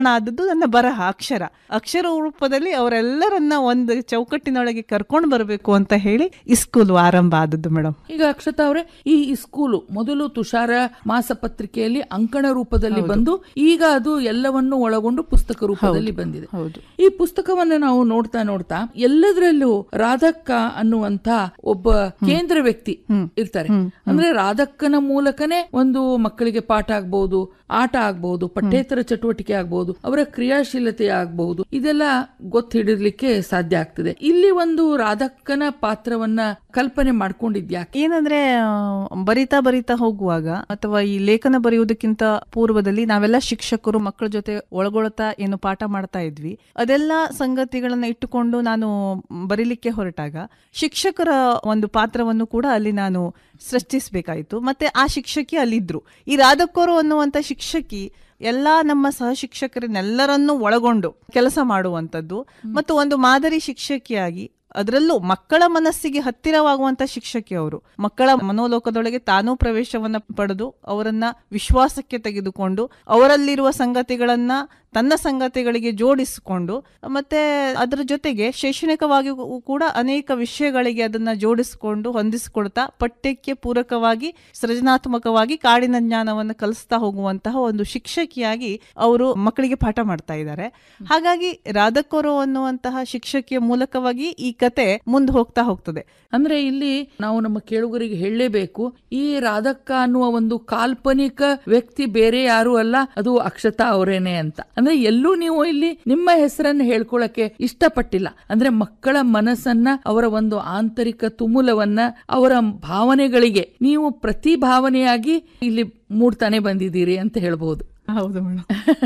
ಆದದ್ದು ನನ್ನ ಬರಹ ಅಕ್ಷರ ಅಕ್ಷರ ರೂಪದಲ್ಲಿ ಅವರೆಲ್ಲರನ್ನ ಒಂದು ಚೌಕಟ್ಟಿನೊಳಗೆ ಕರ್ಕೊಂಡು ಬರಬೇಕು ಅಂತ ಹೇಳಿ ಈ ಸ್ಕೂಲ್ ಆರಂಭ ಆದದ್ದು ಮೇಡಮ್ ಈಗ ಅಕ್ಷತಾ ಅವರೇ ಈ ಈ ಸ್ಕೂಲು ಮೊದಲು ತುಷಾರ ಮಾಸಪತ್ರಿಕೆಯಲ್ಲಿ ಅಂಕಣ ರೂಪದಲ್ಲಿ ಬಂದು ಈಗ ಅದು ಎಲ್ಲವನ್ನು ಒಳಗೊಂಡು ಪುಸ್ತಕ ರೂಪದಲ್ಲಿ ಬಂದಿದೆ ಹೌದು ಈ ಪುಸ್ತಕವನ್ನ ನಾವು ನೋಡ್ತಾ ನೋಡ್ತಾ ಎಲ್ಲದರಲ್ಲೂ ರಾಧಕ್ಕ ಅನ್ನುವಂತ ಒಬ್ಬ ಕೇಂದ್ರ ವ್ಯಕ್ತಿ ಇರ್ತಾರೆ ಅಂದ್ರೆ ರಾಧಕ್ಕನ ಮೂಲಕನೇ ಒಂದು ಮಕ್ಕಳಿಗೆ ಪಾಠ ಆಗ್ಬಹುದು ಆಟ ಆಗ್ಬಹುದು ಪಠ್ಯೇತರ ಚಟುವಟಿಕೆ ಆಗ್ಬಹುದು ಅವರ ಕ್ರಿಯಾಶೀಲತೆ ಆಗ್ಬಹುದು ಇದೆಲ್ಲ ಗೊತ್ತು ಹಿಡಿರ್ಲಿಕ್ಕೆ ಸಾಧ್ಯ ಆಗ್ತದೆ ಇಲ್ಲಿ ಒಂದು ರಾಧಕ್ಕನ ಪಾತ್ರವನ್ನ ಕಲ್ಪನೆ ಮಾಡ್ಕೊಂಡಿದ್ಯಾ ಏನಂದ್ರೆ ಆ, ಬರಿತಾ ಬರಿತಾ ಹೋಗುವಾಗ ಅಥವಾ ಈ ಲೇಖನ ಬರೆಯುವುದಕ್ಕಿಂತ ಪೂರ್ವದಲ್ಲಿ ನಾವೆಲ್ಲ ಶಿಕ್ಷಕರು ಮಕ್ಕಳ ಜೊತೆ ಒಳಗೊಳ್ತಾ ಏನು ಪಾಠ ಮಾಡ್ತಾ ಇದ್ವಿ ಅದೆಲ್ಲ ಸಂಗತಿಗಳನ್ನ ಇಟ್ಟುಕೊಂಡು ನಾನು ಬರೀಲಿಕ್ಕೆ ಹೊರಟಾಗ ಶಿಕ್ಷಕರ ಒಂದು ಪಾತ್ರವನ್ನು ಕೂಡ ಅಲ್ಲಿ ನಾನು ಸೃಷ್ಟಿಸಬೇಕಾಯಿತು ಮತ್ತೆ ಆ ಶಿಕ್ಷಕಿ ಅಲ್ಲಿದ್ರು ಈ ರಾಧಕೋರು ಅನ್ನುವಂತ ಶಿಕ್ಷಕಿ ಎಲ್ಲಾ ನಮ್ಮ ಸಹ ಶಿಕ್ಷಕರನ್ನೆಲ್ಲರನ್ನೂ ಒಳಗೊಂಡು ಕೆಲಸ ಮಾಡುವಂಥದ್ದು ಮತ್ತು ಒಂದು ಮಾದರಿ ಶಿಕ್ಷಕಿಯಾಗಿ ಅದರಲ್ಲೂ ಮಕ್ಕಳ ಮನಸ್ಸಿಗೆ ಹತ್ತಿರವಾಗುವಂತ ಶಿಕ್ಷಕಿ ಅವರು ಮಕ್ಕಳ ಮನೋಲೋಕದೊಳಗೆ ತಾನೂ ಪ್ರವೇಶವನ್ನ ಪಡೆದು ಅವರನ್ನ ವಿಶ್ವಾಸಕ್ಕೆ ತೆಗೆದುಕೊಂಡು ಅವರಲ್ಲಿರುವ ಸಂಗತಿಗಳನ್ನ ತನ್ನ ಸಂಗತಿಗಳಿಗೆ ಜೋಡಿಸಿಕೊಂಡು ಮತ್ತೆ ಅದರ ಜೊತೆಗೆ ಶೈಕ್ಷಣಿಕವಾಗಿ ಕೂಡ ಅನೇಕ ವಿಷಯಗಳಿಗೆ ಅದನ್ನ ಜೋಡಿಸಿಕೊಂಡು ಹೊಂದಿಸಿಕೊಡ್ತಾ ಪಠ್ಯಕ್ಕೆ ಪೂರಕವಾಗಿ ಸೃಜನಾತ್ಮಕವಾಗಿ ಕಾಡಿನ ಜ್ಞಾನವನ್ನು ಕಲಿಸ್ತಾ ಹೋಗುವಂತಹ ಒಂದು ಶಿಕ್ಷಕಿಯಾಗಿ ಅವರು ಮಕ್ಕಳಿಗೆ ಪಾಠ ಮಾಡ್ತಾ ಇದ್ದಾರೆ ಹಾಗಾಗಿ ರಾಧಕೋರು ಅನ್ನುವಂತಹ ಶಿಕ್ಷಕಿಯ ಮೂಲಕವಾಗಿ ಈ ಕತೆ ಮುಂದೆ ಹೋಗ್ತಾ ಹೋಗ್ತದೆ ಅಂದ್ರೆ ಇಲ್ಲಿ ನಾವು ನಮ್ಮ ಕೇಳುಗರಿಗೆ ಹೇಳಲೇಬೇಕು ಈ ರಾಧಕ್ಕ ಅನ್ನುವ ಒಂದು ಕಾಲ್ಪನಿಕ ವ್ಯಕ್ತಿ ಬೇರೆ ಯಾರು ಅಲ್ಲ ಅದು ಅಕ್ಷತಾ ಅವರೇನೆ ಅಂತ ಅಂದ್ರೆ ಎಲ್ಲೂ ನೀವು ಇಲ್ಲಿ ನಿಮ್ಮ ಹೆಸರನ್ನು ಹೇಳ್ಕೊಳಕ್ಕೆ ಇಷ್ಟಪಟ್ಟಿಲ್ಲ ಅಂದ್ರೆ ಮಕ್ಕಳ ಮನಸ್ಸನ್ನ ಅವರ ಒಂದು ಆಂತರಿಕ ತುಮುಲವನ್ನ ಅವರ ಭಾವನೆಗಳಿಗೆ ನೀವು ಪ್ರತಿ ಭಾವನೆಯಾಗಿ ಇಲ್ಲಿ ಮೂಡ್ತಾನೆ ಬಂದಿದ್ದೀರಿ ಅಂತ ಹೇಳ್ಬಹುದು ಹೌದು ಮೇಡಮ್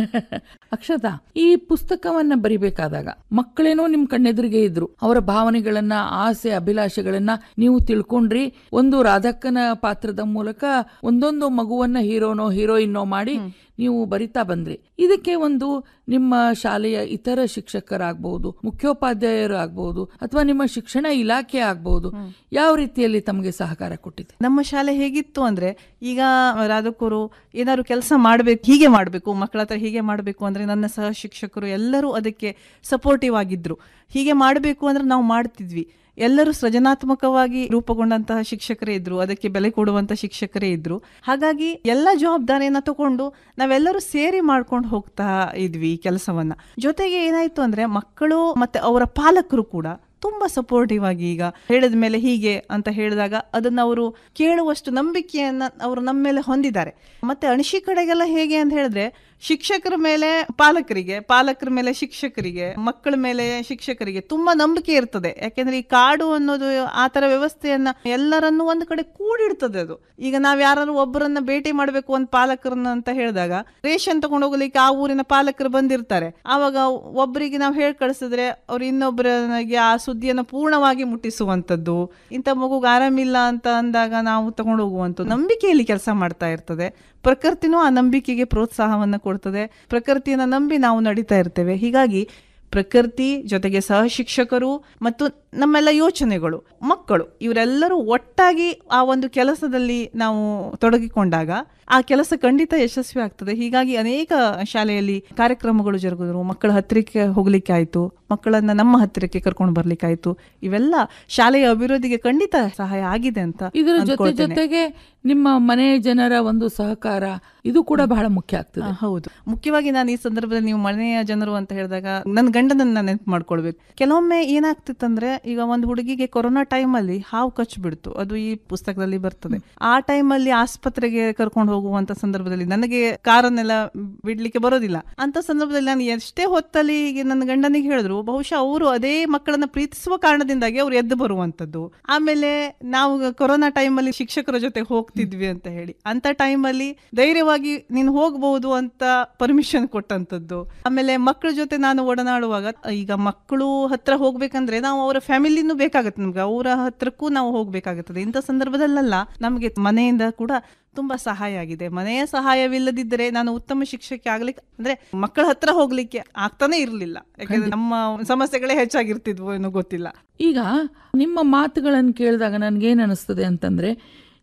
ಅಕ್ಷತಾ ಈ ಪುಸ್ತಕವನ್ನ ಬರಿಬೇಕಾದಾಗ ಮಕ್ಕಳೇನೋ ನಿಮ್ ಕಣ್ಣೆದುರಿಗೆ ಇದ್ರು ಅವರ ಭಾವನೆಗಳನ್ನ ಆಸೆ ಅಭಿಲಾಷೆಗಳನ್ನ ನೀವು ತಿಳ್ಕೊಂಡ್ರಿ ಒಂದು ರಾಧಕ್ಕನ ಪಾತ್ರದ ಮೂಲಕ ಒಂದೊಂದು ಮಗುವನ್ನ ಹೀರೋನೋ ಹೀರೋಯಿನ್ನೋ ಮಾಡಿ ನೀವು ಬರಿತಾ ಬಂದ್ರಿ ಇದಕ್ಕೆ ಒಂದು ನಿಮ್ಮ ಶಾಲೆಯ ಇತರ ಶಿಕ್ಷಕರಾಗಬಹುದು ಮುಖ್ಯೋಪಾಧ್ಯಾಯರು ಆಗ್ಬಹುದು ಅಥವಾ ನಿಮ್ಮ ಶಿಕ್ಷಣ ಇಲಾಖೆ ಆಗ್ಬಹುದು ಯಾವ ರೀತಿಯಲ್ಲಿ ತಮಗೆ ಸಹಕಾರ ಕೊಟ್ಟಿದೆ ನಮ್ಮ ಶಾಲೆ ಹೇಗಿತ್ತು ಅಂದ್ರೆ ಈಗ ರಾಧಕರು ಏನಾದ್ರು ಕೆಲಸ ಮಾಡ್ಬೇಕು ಹೀಗೆ ಮಾಡ್ಬೇಕು ಮಕ್ಕಳ ಹತ್ರ ಹೀಗೆ ಮಾಡ್ಬೇಕು ಅಂದ್ರೆ ನನ್ನ ಸಹ ಶಿಕ್ಷಕರು ಎಲ್ಲರೂ ಅದಕ್ಕೆ ಸಪೋರ್ಟಿವ್ ಆಗಿದ್ರು ಹೀಗೆ ಮಾಡಬೇಕು ಅಂದ್ರೆ ನಾವು ಮಾಡ್ತಿದ್ವಿ ಎಲ್ಲರೂ ಸೃಜನಾತ್ಮಕವಾಗಿ ರೂಪುಗೊಂಡಂತಹ ಶಿಕ್ಷಕರೇ ಇದ್ರು ಅದಕ್ಕೆ ಬೆಲೆ ಕೊಡುವಂತ ಶಿಕ್ಷಕರೇ ಇದ್ರು ಹಾಗಾಗಿ ಎಲ್ಲ ಜವಾಬ್ದಾರಿಯನ್ನ ತಗೊಂಡು ನಾವೆಲ್ಲರೂ ಸೇರಿ ಮಾಡ್ಕೊಂಡು ಹೋಗ್ತಾ ಇದ್ವಿ ಈ ಕೆಲಸವನ್ನ ಜೊತೆಗೆ ಏನಾಯ್ತು ಅಂದ್ರೆ ಮಕ್ಕಳು ಮತ್ತೆ ಅವರ ಪಾಲಕರು ಕೂಡ ತುಂಬಾ ಸಪೋರ್ಟಿವ್ ಆಗಿ ಈಗ ಹೇಳಿದ ಮೇಲೆ ಹೀಗೆ ಅಂತ ಹೇಳಿದಾಗ ಅದನ್ನ ಅವರು ಕೇಳುವಷ್ಟು ನಂಬಿಕೆಯನ್ನ ಅವರು ನಮ್ಮ ಮೇಲೆ ಹೊಂದಿದ್ದಾರೆ ಮತ್ತೆ ಅಣಶಿ ಕಡೆಗೆಲ್ಲ ಹೇಗೆ ಅಂತ ಹೇಳಿದ್ರೆ ಶಿಕ್ಷಕರ ಮೇಲೆ ಪಾಲಕರಿಗೆ ಪಾಲಕರ ಮೇಲೆ ಶಿಕ್ಷಕರಿಗೆ ಮಕ್ಕಳ ಮೇಲೆ ಶಿಕ್ಷಕರಿಗೆ ತುಂಬಾ ನಂಬಿಕೆ ಇರ್ತದೆ ಯಾಕೆಂದ್ರೆ ಈ ಕಾಡು ಅನ್ನೋದು ಆ ತರ ವ್ಯವಸ್ಥೆಯನ್ನ ಎಲ್ಲರನ್ನೂ ಒಂದು ಕಡೆ ಕೂಡಿಡ್ತದೆ ಅದು ಈಗ ನಾವ್ ಯಾರು ಒಬ್ಬರನ್ನ ಭೇಟಿ ಮಾಡ್ಬೇಕು ಒಂದು ಪಾಲಕರನ್ನ ಅಂತ ಹೇಳಿದಾಗ ರೇಷನ್ ತಗೊಂಡು ಹೋಗ್ಲಿಕ್ಕೆ ಆ ಊರಿನ ಪಾಲಕರು ಬಂದಿರ್ತಾರೆ ಆವಾಗ ಒಬ್ಬರಿಗೆ ನಾವು ಹೇಳಿ ಕಳಿಸಿದ್ರೆ ಅವ್ರು ಇನ್ನೊಬ್ಬರಿಗೆ ಆ ಸುದ್ದಿಯನ್ನು ಪೂರ್ಣವಾಗಿ ಮುಟ್ಟಿಸುವಂಥದ್ದು ಇಂಥ ಮಗುಗೆ ಆರಾಮಿಲ್ಲ ಅಂತ ಅಂದಾಗ ನಾವು ತಗೊಂಡು ಹೋಗುವಂಥದ್ದು ನಂಬಿಕೆಯಲ್ಲಿ ಕೆಲಸ ಮಾಡ್ತಾ ಇರ್ತದೆ ಪ್ರಕೃತಿನೂ ಆ ನಂಬಿಕೆಗೆ ಪ್ರೋತ್ಸಾಹವನ್ನು ಕೊಡ್ತದೆ ಪ್ರಕೃತಿಯನ್ನ ನಂಬಿ ನಾವು ನಡೀತಾ ಇರ್ತೇವೆ ಹೀಗಾಗಿ ಪ್ರಕೃತಿ ಜೊತೆಗೆ ಸಹ ಶಿಕ್ಷಕರು ಮತ್ತು ನಮ್ಮೆಲ್ಲ ಯೋಚನೆಗಳು ಮಕ್ಕಳು ಇವರೆಲ್ಲರೂ ಒಟ್ಟಾಗಿ ಆ ಒಂದು ಕೆಲಸದಲ್ಲಿ ನಾವು ತೊಡಗಿಕೊಂಡಾಗ ಆ ಕೆಲಸ ಖಂಡಿತ ಯಶಸ್ವಿ ಆಗ್ತದೆ ಹೀಗಾಗಿ ಅನೇಕ ಶಾಲೆಯಲ್ಲಿ ಕಾರ್ಯಕ್ರಮಗಳು ಜರುಗಿದ್ರು ಮಕ್ಕಳ ಹತ್ತಿರಕ್ಕೆ ಹೋಗ್ಲಿಕ್ಕೆ ಆಯ್ತು ಮಕ್ಕಳನ್ನ ನಮ್ಮ ಹತ್ತಿರಕ್ಕೆ ಕರ್ಕೊಂಡು ಬರ್ಲಿಕ್ಕೆ ಆಯ್ತು ಇವೆಲ್ಲ ಶಾಲೆಯ ಅಭಿವೃದ್ಧಿಗೆ ಖಂಡಿತ ಸಹಾಯ ಆಗಿದೆ ಅಂತ ಇದರ ಜೊತೆ ಅಂದ್ಕೊಳ್ತೇನೆ. ಜೊತೆಗೆ ನಿಮ್ಮ ಮನೆ ಜನರ ಒಂದು ಸಹಕಾರ ಇದು ಕೂಡ ಬಹಳ ಮುಖ್ಯ ಆಗ್ತದೆ ಆ, ಹೌದು ಮುಖ್ಯವಾಗಿ ನಾನು ಈ ಸಂದರ್ಭದಲ್ಲಿ ನೀವು ಮನೆಯ ಜನರು ಅಂತ ಹೇಳಿದಾಗ ನನ್ನ ಗಂಡನನ್ನ ನೆನಪು ಮಾಡ್ಕೊಳ್ಬೇಕು ಕೆಲವೊಮ್ಮೆ ಏನಾಗ್ತಿತ್ತಂದ್ರೆ ಈಗ ಒಂದು ಹುಡುಗಿಗೆ ಕೊರೋನಾ ಟೈಮಲ್ಲಿ ಹಾವು ಕಚ್ಚು ಬಿಡ್ತು ಅದು ಈ ಪುಸ್ತಕದಲ್ಲಿ ಬರ್ತದೆ ಆ ಟೈಮಲ್ಲಿ ಆಸ್ಪತ್ರೆಗೆ ಕರ್ಕೊಂಡು ಹೋಗುವಂತ ಸಂದರ್ಭದಲ್ಲಿ ನನಗೆ ಕಾರನ್ನೆಲ್ಲ ಬಿಡ್ಲಿಕ್ಕೆ ಬರೋದಿಲ್ಲ ಅಂತ ಸಂದರ್ಭದಲ್ಲಿ ನಾನು ಎಷ್ಟೇ ಹೊತ್ತಲ್ಲಿ ಈಗ ನನ್ನ ಗಂಡನಿಗೆ ಹೇಳಿದ್ರು ಬಹುಶಃ ಅವರು ಅದೇ ಮಕ್ಕಳನ್ನ ಪ್ರೀತಿಸುವ ಕಾರಣದಿಂದಾಗಿ ಅವ್ರು ಎದ್ದು ಬರುವಂತದ್ದು ಆಮೇಲೆ ನಾವು ಕೊರೋನಾ ಟೈಮಲ್ಲಿ ಶಿಕ್ಷಕರ ಜೊತೆ ಹೋಗ್ತಿದ್ವಿ ಅಂತ ಹೇಳಿ ಅಂತ ಟೈಮಲ್ಲಿ ಧೈರ್ಯವಾಗಿ ನೀನು ಹೋಗ್ಬಹುದು ಅಂತ ಪರ್ಮಿಷನ್ ಕೊಟ್ಟಂತದ್ದು ಆಮೇಲೆ ಮಕ್ಕಳ ಜೊತೆ ನಾನು ಒಡನಾಡುವಾಗ ಈಗ ಮಕ್ಕಳು ಹತ್ರ ಹೋಗ್ಬೇಕಂದ್ರೆ ನಾವು ಅವರ ಫ್ಯಾಮಿಲಿನೂ ಬೇಕಾಗತ್ತೆ ನಮ್ಗೆ ಅವರ ಹತ್ರಕ್ಕೂ ನಾವು ಹೋಗ್ಬೇಕಾಗುತ್ತದೆ ಇಂಥ ಸಂದರ್ಭದಲ್ಲೆಲ್ಲ ನಮಗೆ ಮನೆಯಿಂದ ಕೂಡ ತುಂಬಾ ಸಹಾಯ ಆಗಿದೆ ಮನೆಯ ಸಹಾಯವಿಲ್ಲದಿದ್ದರೆ ನಾನು ಉತ್ತಮ ಶಿಕ್ಷಕಿ ಆಗ್ಲಿಕ್ಕೆ ಅಂದ್ರೆ ಮಕ್ಕಳ ಹತ್ರ ಹೋಗ್ಲಿಕ್ಕೆ ಆಗ್ತಾನೆ ಇರ್ಲಿಲ್ಲ ಯಾಕಂದ್ರೆ ನಮ್ಮ ಸಮಸ್ಯೆಗಳೇ ಹೆಚ್ಚಾಗಿರ್ತಿದ್ವು ಏನೋ ಗೊತ್ತಿಲ್ಲ ಈಗ ನಿಮ್ಮ ಮಾತುಗಳನ್ನು ಕೇಳಿದಾಗ ನನ್ಗೇನ್ ಅನಿಸ್ತದೆ ಅಂತಂದ್ರೆ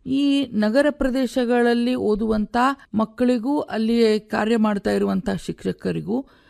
ಈ ನಗರ ಪ್ರದೇಶಗಳಲ್ಲಿ ಓದುವಂತ ಮಕ್ಕಳಿಗೂ ಅಲ್ಲಿ ಕಾರ್ಯ ಮಾಡ್ತಾ ಇರುವಂತ ಶಿಕ್ಷಕರಿಗೂ